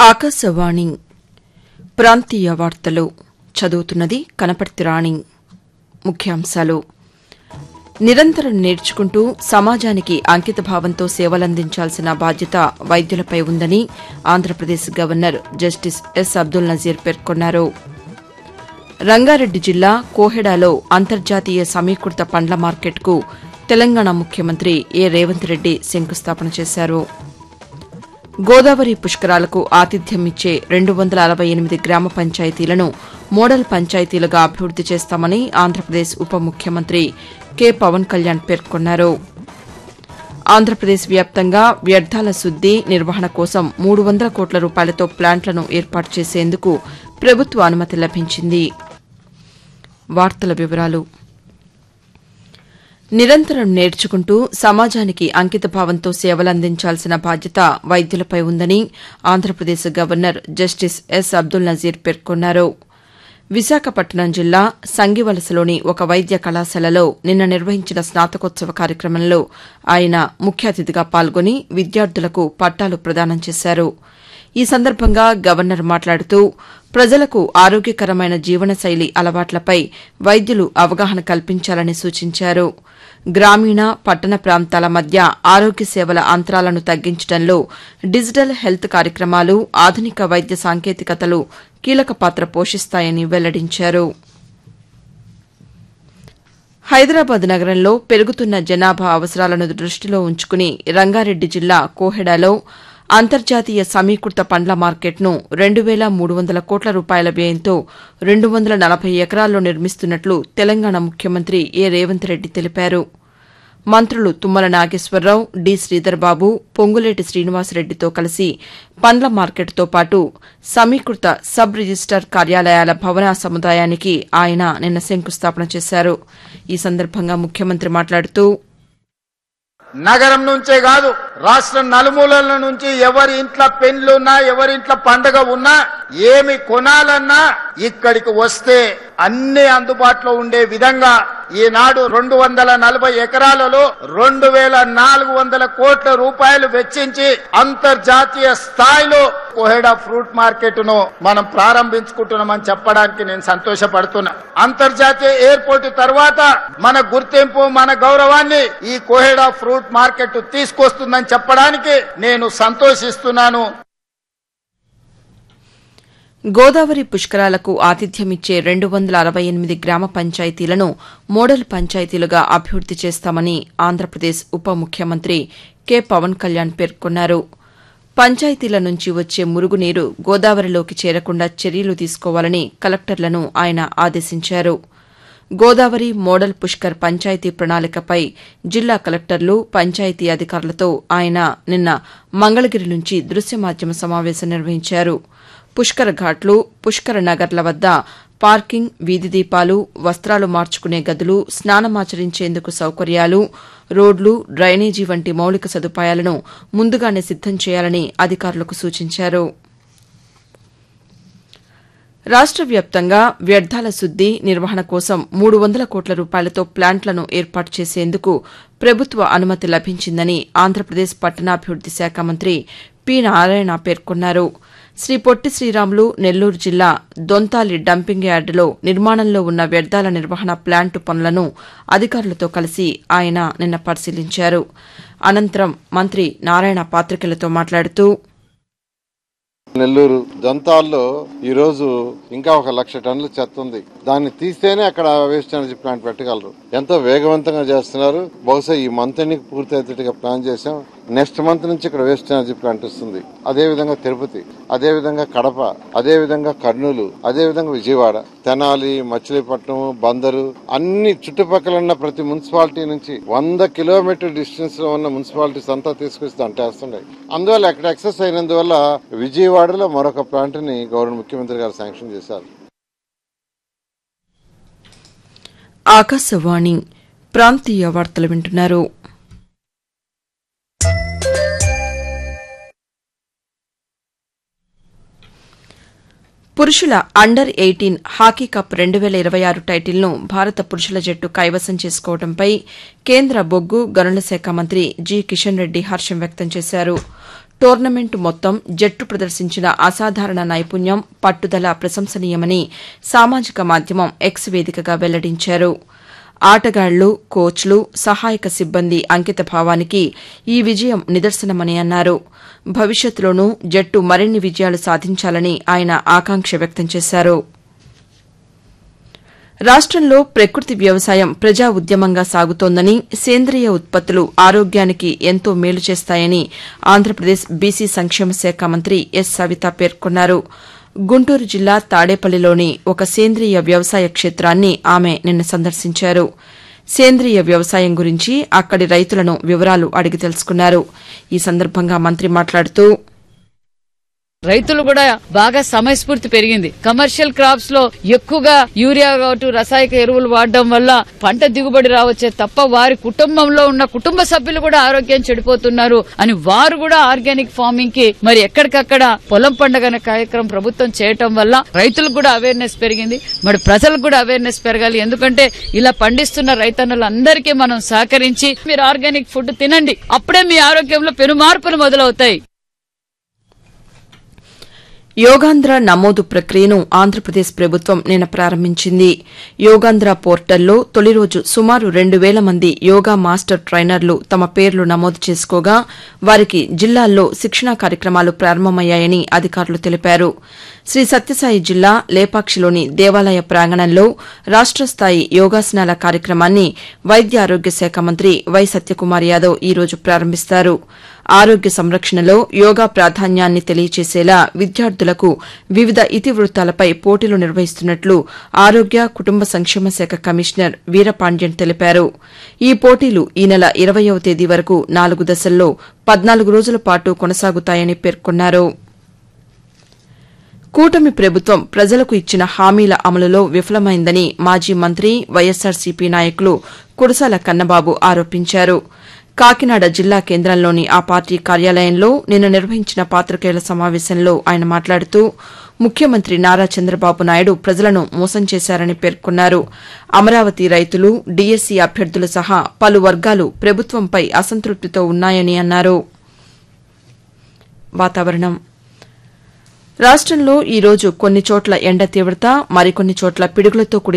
ఆకాశవాణి ప్రాంతీయ వార్తలు చదువుతున్నది కనపర్తి రాణి ముఖ్యాంశాలు నిరంతరం నేర్చుకుంటూ సమాజానికి అంకితభావంతో సేవలందించాల్సిన బాధ్యత వైద్యులపై ఉందని Andhra Pradesh governor justice S Abdul Nazeer పేర్కొన్నారు రంగారెడ్డి జిల్లా కోహెడాలో అంతర్జాతీయ సమీకృత పండ్ల మార్కెట్కు తెలంగాణ ముఖ్యమంత్రి ఏ రేవంత్ రెడ్డి శంకుస్థాపన చేశారు గోదావరి పుష్కరాలకు ఆతిథ్యం ఇచ్చే రెండు వందల అరవై ఎనిమిది గ్రామ పంచాయతీలను మోడల్ పంచాయతీలుగా అభివృద్ది చేస్తామని ఆంధ్రప్రదేశ్ ఉప ముఖ్యమంత్రి కె పవన్ కళ్యాణ్ పేర్కొన్నారు ఆంధ్రప్రదేశ్ వ్యాప్తంగా వ్యర్థాల శుద్ది నిర్వహణ కోసం మూడు వందల కోట్ల రూపాయలతో ప్లాంట్లను ఏర్పాటు చేసేందుకు ప్రభుత్వ అనుమతి లభించింది వార్తల వివరాలు నిరంతరం నేర్చుకుంటూ సమాజానికి అంకితభావంతో సేవలందించాల్సిన బాధ్యత వైద్యులపై ఉందని Andhra Pradesh governor justice S Abdul Nazeer పేర్కొన్నారు విశాఖపట్నం జిల్లా సంగివలసలోని ఒక వైద్య కళాశాలలో నిన్న నిర్వహించిన స్నాతకోత్సవ కార్యక్రమంలో ఆయన ముఖ్య అతిథిగా పాల్గొని విద్యార్థులకు పట్టాలు ప్రదానం చేశారు ఈ సందర్భంగా గవర్నర్ మాట్లాడుతూ ప్రజలకు ఆరోగ్యకరమైన జీవనశైలి అలవాట్లపై వైద్యులు అవగాహన కల్పించాలని సూచించారు గ్రామీణ పట్టణ ప్రాంతాల మధ్య ఆరోగ్య సేవల అంతరాలను తగ్గించడంలో డిజిటల్ హెల్త్ కార్యక్రమాలు ఆధునిక వైద్య సాంకేతికతలు కీలక పాత్ర పోషిస్తాయని వెల్లడించారు హైదరాబాద్ నగరంలో పెరుగుతున్న జనాభా అవసరాలను దృష్టిలో ఉంచుకుని రంగారెడ్డి జిల్లా కోహెడాలో అంతర్జాతీయ సమీకృత పండ్ల మార్కెట్ను రెండు వేల మూడు వందల కోట్ల రూపాయల వ్యయంతో రెండు వందల నలభై ఎకరాల్లో నిర్మిస్తున్నట్లు తెలంగాణ ముఖ్యమంత్రి ఏ రేవంత్ రెడ్డి తెలిపారు మంత్రులు తుమ్మల నాగేశ్వరరావు డి శ్రీధర్బాబు పొంగులేటి శ్రీనివాసరెడ్డితో కలిసి పండ్ల మార్కెట్తో పాటు సమీకృత సబ్ రిజిస్టార్ కార్యాలయాల భవన సముదాయానికి ఆయన నిన్న శంకుస్థాపన చేశారు ఈ సందర్భంగా ముఖ్యమంత్రి మాట్లాడుతూ నగరం నుంచే కాదు రాష్ట్రం నలుమూలల నుంచి ఎవరి ఇంట్లో పెండ్లున్నా ఎవరి ఇంట్లో పండగ ఉన్నా ఏమి కొనాలన్నా ఇక్కడికి వస్తే అన్ని అందుబాటులో ఉండే విధంగా ఈనాడు రెండు వందల నలభై ఎకరాలలో రెండు వేల నాలుగు వందల కోట్ల రూపాయలు వెచ్చించి అంతర్జాతీయ స్థాయిలో కోహెడా ఫ్రూట్ మార్కెట్ ను మనం ప్రారంభించుకుంటున్నామని చెప్పడానికి నేను సంతోషపడుతున్నా అంతర్జాతీయ ఎయిర్పోర్ట్ తర్వాత మన గుర్తింపు మన గౌరవాన్ని ఈ కోహెడా ఫ్రూట్ మార్కెట్ తీసుకొస్తుందని చెప్పడానికి నేను సంతోషిస్తున్నాను గోదావరి పుష్కరాలకు ఆతిథ్యమిచ్చే రెండు వందల అరవై ఎనిమిది గ్రామ పంచాయతీలను మోడల్ పంచాయతీలుగా అభివృద్ది చేస్తామని ఆంధ్రప్రదేశ్ ఉప ముఖ్యమంత్రి కె పవన్ కళ్యాణ్ పేర్కొన్నారు పంచాయతీల నుంచి వచ్చే మురుగునీరు గోదావరిలోకి చేరకుండా చర్యలు తీసుకోవాలని కలెక్టర్లను ఆయన ఆదేశించారు గోదావరి మోడల్ పుష్కర్ పంచాయతీ ప్రణాళికపై జిల్లా కలెక్టర్లు పంచాయతీ అధికారులతో ఆయన నిన్న మంగళగిరి నుంచి దృశ్య మాధ్యమ సమావేశం నిర్వహించారు పుష్కర ఘాట్లు పుష్కర నగర్ల వద్ద పార్కింగ్ వీధి దీపాలు వస్త్రాలు మార్చుకునే గదులు స్నానమాచరించేందుకు సౌకర్యాలు రోడ్లు డ్రైనేజీ వంటి మౌలిక సదుపాయాలను ముందుగానే సిద్దం చేయాలని అధికారులకు సూచించారు రాష్ట వ్యాప్తంగా వ్యర్థాల శుద్ది నిర్వహణ కోసం మూడు వందల కోట్ల రూపాయలతో ప్లాంట్లను ఏర్పాటు చేసేందుకు ప్రభుత్వ అనుమతి లభించిందని ఆంధ్రప్రదేశ్ పట్టణాభివృద్ది శాఖ మంత్రి పి నారాయణ పేర్కొన్నారు శ్రీ పొట్టి శ్రీరాములు నెల్లూరు జిల్లా దొంతాలి డంపింగ్ యార్డులో నిర్మాణంలో ఉన్న వ్యర్థాల నిర్వహణ ప్లాంటు పనులను అధికారులతో కలిసి ఆయన నిన్న పరిశీలించారు అనంతరం మంత్రి నారాయణ పాతికేయులతో మాట్లాడుతూ నెల్లూరు దంతాల్లో ఈ రోజు ఇంకా ఒక లక్ష టన్నుల చెత్త ఉంది దాన్ని తీస్తేనే అక్కడ వేస్ట్ ఎనర్జీ ప్లాంట్ పెట్టగలరు ఎంతో వేగవంతంగా చేస్తున్నారు బహుశా ఈ మంత్ ఎన్నిక పూర్తి అయ్యేట్టుగా ప్లాన్ చేశాం నెక్స్ట్ మంత్ నుంచి ఇక్కడ వేస్ట్ ఎనర్జీ ప్లాంట్ వస్తుంది అదే విధంగా తిరుపతి అదే విధంగా కడప అదే విధంగా కర్నూలు అదే విధంగా విజయవాడ తెనాలి మచిలీపట్నం బందరు అన్ని చుట్టుపక్కల ఉన్న ప్రతి మున్సిపాలిటీ నుంచి వంద కిలోమీటర్ డిస్టెన్స్ లో ఉన్న మున్సిపాలిటీస్ అంతా తీసుకొచ్చి అంటేస్తున్నాయి అందువల్ల అక్కడ ఎక్సెస్ అయినందువల్ల విజయవాడలో మరొక ప్లాంట్ ని గవర్నర్ ముఖ్యమంత్రి గారు శాంక్షన్ చేశారు ఆకాశవాణి ప్రాంతీయ వార్తలు వింటున్నారు పురుషుల అండర్ ఎయిటీన్ హాకీ కప్ రెండు వేల ఇరవై ఆరు టైటిల్ను భారత పురుషుల జట్టు కైవసం చేసుకోవడంపై కేంద్ర బొగ్గు గనుల శాఖ మంత్రి జి కిషన్ రెడ్డి హర్షం వ్యక్తం చేశారు టోర్నమెంట్ మొత్తం జట్టు ప్రదర్శించిన అసాధారణ నైపుణ్యం పట్టుదల ప్రశంసనీయమని సామాజిక మాధ్యమం ఎక్స్ వేదికగా వెల్లడించారు ఆటగాళ్లు కోచ్లు సహాయక సిబ్బంది అంకిత భావానికి ఈ విజయం నిదర్శనమని అన్నారు భవిష్యత్తులోనూ జట్టు మరిన్ని విజయాలు సాధించాలని ఆయన ఆకాంక్ష వ్యక్తం చేశారు రాష్టంలో ప్రకృతి వ్యవసాయం ప్రజా ఉద్యమంగా సాగుతోందని సేంద్రియ ఉత్పత్తులు ఆరోగ్యానికి ఎంతో మేలు చేస్తాయని ఆంధ్రప్రదేశ్ బీసీ సంక్షేమ శాఖ మంత్రి ఎస్ సవిత పేర్కొన్నారు గుంటూరు జిల్లా తాడేపల్లిలోని ఒక సేంద్రియ వ్యవసాయ క్షేత్రాన్ని ఆమె నిన్న సందర్శించారు సేంద్రియ వ్యవసాయం గురించి అక్కడి రైతులను వివరాలు అడిగి తెలుసుకున్నారు ఈ సందర్భంగా మంత్రి మాట్లాడుతూ రైతులు కూడా బాగా సమయస్ఫూర్తి పెరిగింది కమర్షియల్ క్రాప్స్ లో ఎక్కువగా యూరియా కావచ్చు రసాయక ఎరువులు వాడడం వల్ల పంట దిగుబడి రావచ్చే తప్ప వారి కుటుంబంలో ఉన్న కుటుంబ సభ్యులు కూడా ఆరోగ్యం చెడిపోతున్నారు అని వారు కూడా ఆర్గానిక్ ఫార్మింగ్ కి మరి ఎక్కడికక్కడ పొలం పండుగ అనే కార్యక్రమం ప్రభుత్వం చేయటం వల్ల రైతులకు కూడా అవేర్నెస్ పెరిగింది మరి ప్రజలకు కూడా అవేర్నెస్ పెరగాలి ఎందుకంటే ఇలా పండిస్తున్న రైతన్నులందరికీ మనం సహకరించి మీరు ఆర్గానిక్ ఫుడ్ తినండి అప్పుడే మీ ఆరోగ్యంలో పెను మార్పులు మొదలవుతాయి యోగాంధ్ర నమోదు ప్రక్రియను ఆంధ్రప్రదేశ్ ప్రభుత్వం నిన్న ప్రారంభించింది యోగాంధ్ర పోర్టల్లో తొలి రోజు సుమారు రెండు వేల మంది యోగా మాస్టర్ ట్రైనర్లు తమ పేర్లు నమోదు చేసుకోగా వారికి జిల్లాల్లో శిక్షణా కార్యక్రమాలు ప్రారంభమయ్యాయని అధికారులు తెలిపారు శ్రీ సత్యసాయి జిల్లా లేపాక్షిలోని దేవాలయ ప్రాంగణంలో రాష్ట స్థాయి యోగాసనాల కార్యక్రమాన్ని వైద్య ఆరోగ్య శాఖ మంత్రి వై సత్యకుమార్ యాదవ్ ఈ రోజు ప్రారంభిస్తారు ఆరోగ్య సంరక్షణలో యోగా ప్రాధాన్యాన్ని తెలియచేసేలా విద్యార్థులకు వివిధ ఇతివృత్తాలపై పోటీలు నిర్వహిస్తున్నట్లు ఆరోగ్య కుటుంబ సంక్షేమ శాఖ కమిషనర్ వీరపాండ్యన్ తెలిపారు ఈ పోటీలు ఈ నెల ఇరవయవ తేదీ వరకు నాలుగు దశల్లో పద్నాలుగు రోజుల పాటు కొనసాగుతాయని పేర్కొన్నారు కూటమి ప్రభుత్వం ప్రజలకు ఇచ్చిన హామీల అమలులో విఫలమైందని మాజీ మంత్రి వైఎస్సార్సీపీ నాయకులు కురసాల కన్నబాబు ఆరోపించారు కాకినాడ జిల్లా కేంద్రంలోని ఆ పార్టీ కార్యాలయంలో నిన్న నిర్వహించిన పాతికేయుల సమావేశంలో ఆయన మాట్లాడుతూ ముఖ్యమంత్రి నారా చంద్రబాబు నాయుడు ప్రజలను మోసం చేశారని పేర్కొన్నారు అమరావతి రైతులు డీఎస్సీ అభ్యర్థులు సహా పలు వర్గాలు ప్రభుత్వంపై అసంతృప్తితో ఉన్నాయని అన్నారు వాతావరణం రాష్టంలో ఈ రోజు కొన్ని చోట్ల ఎండ తీవ్రత మరికొన్ని చోట్ల పిడుగులతో కూడిన